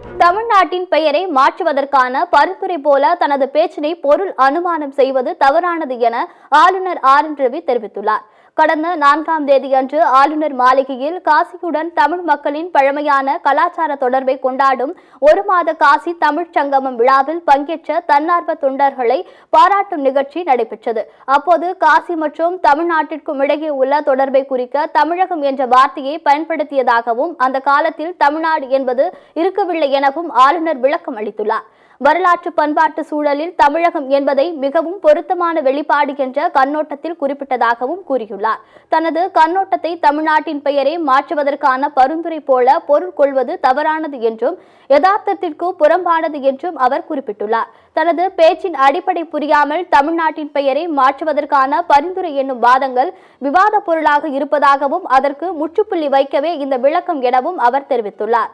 தமிழ்நாட்டின் பெயரை மாற்றுவதற்கான பரிந்துரை போல தனது பேச்சினை பொருள் அனுமானம் செய்வது தவறானது என ஆளுநர் ஆர் என் ரவி தெரிவித்துள்ளார் கடந்த நான்காம் தேதியன்று ஆளுநர் மாளிகையில் காசியுடன் தமிழ் மக்களின் பழமையான கலாச்சார தொடர்பை கொண்டாடும் ஒரு மாத காசி தமிழ்ச் சங்கமம் விழாவில் பங்கேற்ற தன்னார்வ தொண்டர்களை பாராட்டும் நிகழ்ச்சி நடைபெற்றது அப்போது காசி மற்றும் தமிழ்நாட்டிற்கும் இடையே உள்ள தொடர்பை குறிக்க தமிழகம் என்ற வார்த்தையை பயன்படுத்தியதாகவும் அந்த காலத்தில் தமிழ்நாடு என்பது இருக்கவில்லை எனவும் ஆளுநர் விளக்கம் அளித்துள்ளார் வரலாற்று பண்பாட்டு சூழலில் தமிழகம் என்பதை மிகவும் பொருத்தமான வெளிப்பாடு என்ற கண்ணோட்டத்தில் குறிப்பிட்டதாகவும் கூறியுள்ளார் தனது கண்ணோட்டத்தை தமிழ்நாட்டின் பெயரை மாற்றுவதற்கான பரிந்துரை போல பொருள் கொள்வது தவறானது என்றும் யதார்த்தத்திற்கு புறம்பானது என்றும் அவர் குறிப்பிட்டுள்ளார் தனது பேச்சின் அடிப்படை புரியாமல் தமிழ்நாட்டின் பெயரை மாற்றுவதற்கான பரிந்துரை என்னும் வாதங்கள் விவாத பொருளாக இருப்பதாகவும் அதற்கு முற்றுப்புள்ளி வைக்கவே இந்த விளக்கம் எனவும் அவர் தெரிவித்துள்ளார்